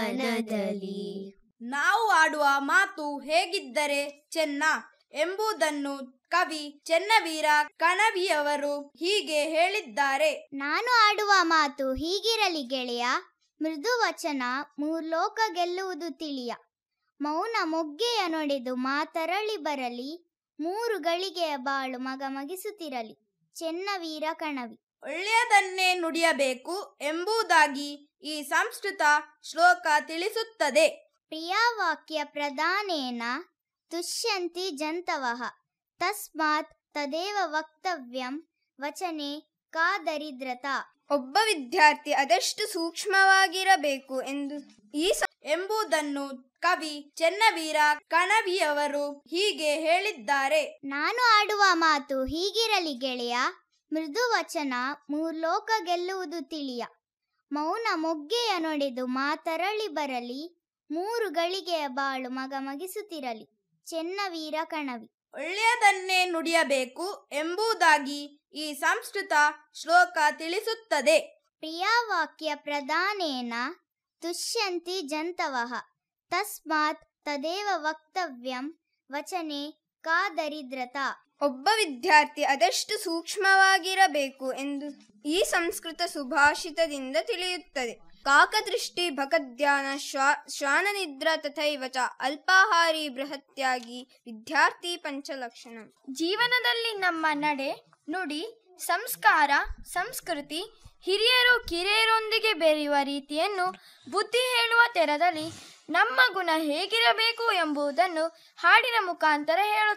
ಮನದಲ್ಲಿ ನಾವು ಆಡುವ ಮಾತು ಹೇಗಿದ್ದರೆ ಚೆನ್ನ ಎಂಬುದನ್ನು ಕವಿ ಚೆನ್ನವೀರ ಕಣವಿಯವರು ಹೀಗೆ ಹೇಳಿದ್ದಾರೆ ನಾನು ಆಡುವ ಮಾತು ಹೀಗಿರಲಿ ಗೆಳೆಯ ಮೃದು ವಚನ ಮೂರ್ಲೋಕ ಗೆಲ್ಲುವುದು ತಿಳಿಯ ಮೌನ ಮೊಗ್ಗೆಯ ನೊಡೆದು ಮಾತರಳಿ ಬರಲಿ ಮೂರು ಗಳಿಗೆಯ ಬಾಳು ಮಗ ಮಗಿಸುತ್ತಿರಲಿ ಚೆನ್ನವೀರ ಕಣವಿ ಒಳ್ಳೆಯದನ್ನೇ ನುಡಿಯಬೇಕು ಎಂಬುದಾಗಿ ಈ ಸಂಸ್ಕೃತ ಶ್ಲೋಕ ತಿಳಿಸುತ್ತದೆ ಪ್ರಿಯವಾಕ್ಯ ಪ್ರಧಾನೇನ ತುಷ್ಯಂತಿ ಜಂತವಃ ತಸ್ಮಾತ್ ತದೇವ ವಕ್ತವ್ಯಂ ವಚನೆ ಕಾದರಿದ್ರತಾ ಒಬ್ಬ ವಿದ್ಯಾರ್ಥಿ ಅದೆಷ್ಟು ಸೂಕ್ಷ್ಮವಾಗಿರಬೇಕು ಎಂದು ಈ ಸ- ಎಂಬುದನ್ನು ಕವಿ ಚೆನ್ನವೀರ ಕಣವಿಯವರು ಹೀಗೆ ಹೇಳಿದ್ದಾರೆ ನಾನು ಆಡುವ ಮಾತು ಹೀಗಿರಲಿ ಗೆಳೆಯ ಮೃದು ವಚನ ಮೂರ್ಲೋಕ ಗೆಲ್ಲುವುದು ತಿಳಿಯ ಮೌನ ಮೊಗ್ಗೆಯ ನೊಡೆದು ಮಾತರಳಿ ಬರಲಿ ಮೂರು ಗಳಿಗೆಯ ಬಾಳು ಮಗ ಮಗಿಸುತ್ತಿರಲಿ ಚೆನ್ನವೀರ ಕಣವಿ ಒಳ್ಳೆಯದನ್ನೇ ನುಡಿಯಬೇಕು ಎಂಬುದಾಗಿ ಈ ಸಂಸ್ಕೃತ ಶ್ಲೋಕ ತಿಳಿಸುತ್ತದೆ ಪ್ರಿಯವಾಕ್ಯ ಪ್ರಧಾನೇನ ತುಷ್ಯಂತಿ ಜಂತವಃ ತಸ್ಮಾತ್ ತದೇವ ವಕ್ತವ್ಯಂ ವಚನೆ ಕಾದರಿದ್ರತಾ ಒಬ್ಬ ವಿದ್ಯಾರ್ಥಿ ಅದೆಷ್ಟು ಸೂಕ್ಷ್ಮವಾಗಿರಬೇಕು ಎಂದು ಈ ಸಂಸ್ಕೃತ ಸುಭಾಷಿತದಿಂದ ತಿಳಿಯುತ್ತದೆ ಕಾಕದೃಷ್ಟಿ ಭಕಧ್ಯಾನ ಶ್ವಾ ಶ್ವಾನನಿದ್ರ ತಥೈವ ಚ ಅಲ್ಪಾಹಾರಿ ಬೃಹತ್ಯಾಗಿ ವಿದ್ಯಾರ್ಥಿ ಪಂಚಲಕ್ಷಣಂ ಜೀವನದಲ್ಲಿ ನಮ್ಮ ನಡೆ ನುಡಿ ಸಂಸ್ಕಾರ ಸಂಸ್ಕೃತಿ ಹಿರಿಯರು ಕಿರಿಯರೊಂದಿಗೆ ಬೆರೆಯುವ ರೀತಿಯನ್ನು ಬುದ್ಧಿ ಹೇಳುವ ತೆರದಲ್ಲಿ ನಮ್ಮ ಗುಣ ಹೇಗಿರಬೇಕು ಎಂಬುದನ್ನು ಹಾಡಿನ ಮುಖಾಂತರ ಹೇಳುತ್ತಾರೆ